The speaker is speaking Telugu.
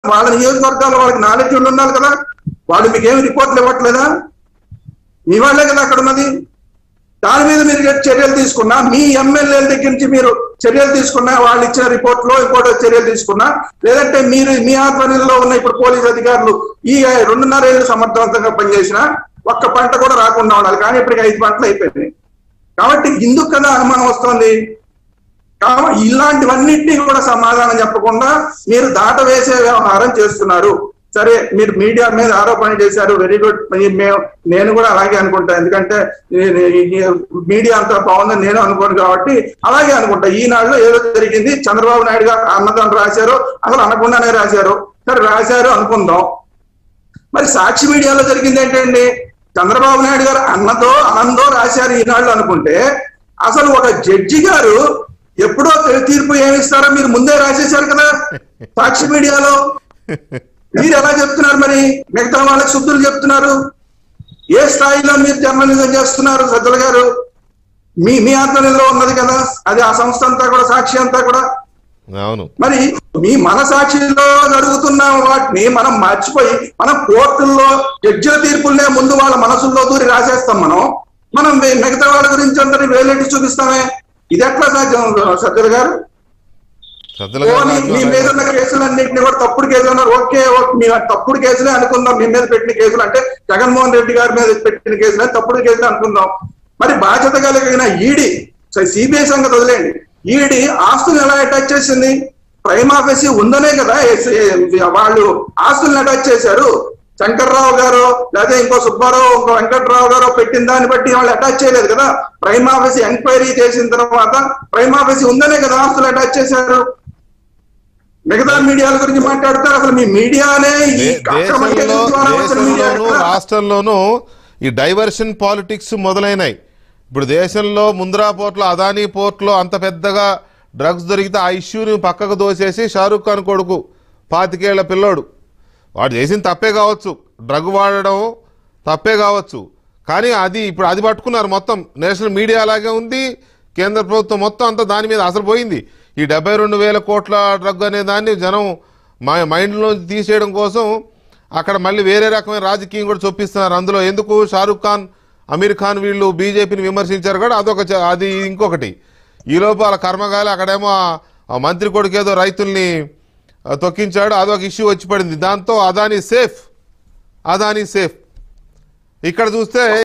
వాళ్ళ నియోజకవర్గాల్లో వాళ్ళకి నాలెడ్జ్ ఉండి ఉండాలి కదా వాళ్ళు మీకు ఏమి రిపోర్ట్లు ఇవ్వట్లేదా మీ వాళ్ళే కదా అక్కడ ఉన్నది దాని మీద మీరు చర్యలు తీసుకున్నా మీ ఎమ్మెల్యేల దగ్గర నుంచి మీరు చర్యలు తీసుకున్నా వాళ్ళు ఇచ్చిన రిపోర్ట్ లో ఇంకోటి చర్యలు తీసుకున్నా లేదంటే మీరు మీ ఆధ్వర్యంలో ఉన్న ఇప్పుడు పోలీస్ అధికారులు ఈ రెండున్నర ఏళ్ళు సమర్థవంతంగా పనిచేసినా ఒక్క పంట కూడా రాకుండా ఉండాలి కానీ ఇప్పటికి ఐదు పంటలు అయిపోయింది కాబట్టి ఇందుకు కదా అనుమానం వస్తుంది కాబట్టి ఇలాంటివన్నిటినీ కూడా సమాధానం చెప్పకుండా మీరు దాటవేసే వ్యవహారం చేస్తున్నారు సరే మీరు మీడియా మీద ఆరోపణ చేశారు వెరీ గుడ్ మేము నేను కూడా అలాగే అనుకుంటా ఎందుకంటే ఈ- ఈ- ఈ మీడియా అంతా బాగుందని నేను అనుకోను కాబట్టి అలాగే అనుకుంటా ఈనాడులో ఏదో జరిగింది చంద్రబాబు నాయుడు గారు అన్నదని రాశారు అసలు అనకుండానే రాశారు సరే రాశారు అనుకుందాం మరి సాక్షి మీడియాలో జరిగింది ఏంటండి చంద్రబాబు నాయుడు గారు అన్నదో అనందో రాశారు ఈనాళ్ళు అనుకుంటే అసలు ఒక జడ్జి గారు ఎప్పుడో తీ- తీర్పు ఏమిస్తారో మీరు ముందే రాసేశారు కదా సాక్షి మీడియాలో మీరు ఎలా చెప్తున్నారు మరి మిగతా వాళ్ళకి శుద్ధులు చెప్తున్నారు ఏ స్థాయిలో మీరు జర్నలిజం చేస్తున్నారు సజ్జల గారు మీ మీ ఆధ్వర్యంలో ఉన్నది కదా అది ఆ సంస్థ అంతా కూడా సాక్షి అంతా కూడా అవును మరి మీ మనసాక్షిలో జరుగుతున్న వాటిని మనం మర్చిపోయి మనం కోర్టుల్లో జడ్జిల తీర్పులనే ముందు వాళ్ళ మనసుల్లో దూరి రాసేస్తాం మనం మనం మి- మిగతా వాళ్ళ గురించి అందరి వేలెట్టి చూపిస్తామే ఇది ఎట్లా సాధ్యం సజ్జల గారు సజ్జల గారు పోనీ మీ మీద ఉన్న కేసులన్నింటినీ కూడా తప్పుడు కేసులు అన్నారు ఓకే ఓకే మీ తప్పుడు కేసులే అనుకుందాం మీ మీద పెట్టిన కేసులు అంటే జగన్మోహన్ రెడ్డి గారి మీద పెట్టిన కేసులే తప్పుడు కేసులే అనుకుందాం మరి బాధ్యత కలిగిన ఈడీ సిబిఐ సంగతి వదిలేండి ఈడీ ఆస్తులు ఎలా అటాచ్ చేసింది ప్రైమ్ ఆఫీసీ ఉందనే కదా ఎస్- ఏ- వాళ్ళు ఆస్తులను అటాచ్ చేశారు శంకర్రావు గారు లేదా ఇంకో సుబ్బారావు ఇంకో వెంకట్రావు గారు పెట్టిన దాన్ని బట్టి వాళ్ళు అటాచ్ చేయలేదు కదా ప్రైమ్ ఆఫీసీ ఎంక్వైరీ చేసిన తర్వాత ప్రైమ్ ఆఫీసీ ఉందనే కదా ఆస్తులు అటాచ్ చేశారు మిగతా మీడియాల గురించి మాట్లాడతారు అసలు మీ మీడియానే ఈ దే- అక్రమ కేసుల దేశంలో ద్వారా వచ్చిన మీడియా దేశంలోను కదా. రాష్ట్రంలోనూ ఈ డైవర్షన్ పాలిటిక్స్ మొదలైనాయి ఇప్పుడు దేశంలో ముంద్రా పోర్ట్లో అదానీ పోర్ట్లో అంత పెద్దగా డ్రగ్స్ దొరికితే ఆ ఇష్యూని పక్కకు దోసేసి షారూఖ్ ఖాన్ కొడుకు పాతికేళ్ల పిల్లోడు వాడు చేసిన తప్పే కావచ్చు డ్రగ్ వాడడం తప్పే కావచ్చు కానీ అది ఇప్పుడు అది పట్టుకున్నారు మొత్తం నేషనల్ మీడియా అలాగే ఉంది కేంద్ర ప్రభుత్వం మొత్తం అంతా దాని మీద అసలు పోయింది ఈ డెబ్బై రెండు వేల కోట్ల డ్రగ్ అనే దాన్ని జనం మా మైండ్లోంచి తీసేయడం కోసం అక్కడ మళ్ళీ వేరే రకమైన రాజకీయం కూడా చొప్పిస్తున్నారు అందులో ఎందుకు షారుఖ్ ఖాన్ అమీర్ ఖాన్ వీళ్ళు బీజేపీని విమర్శించారు కూడా అదొక చ- అది ఇంకొకటి ఈ లోపల కర్మగాలి అక్కడేమో ఆ- ఆ మంత్రి కొడుకు ఏదో రైతుల్ని ఆ, తొక్కించాడు అదొక ఇష్యూ వచ్చి పడింది దాంతో అదానీ సేఫ్ అదానీ సేఫ్ ఇక్కడ చూస్తే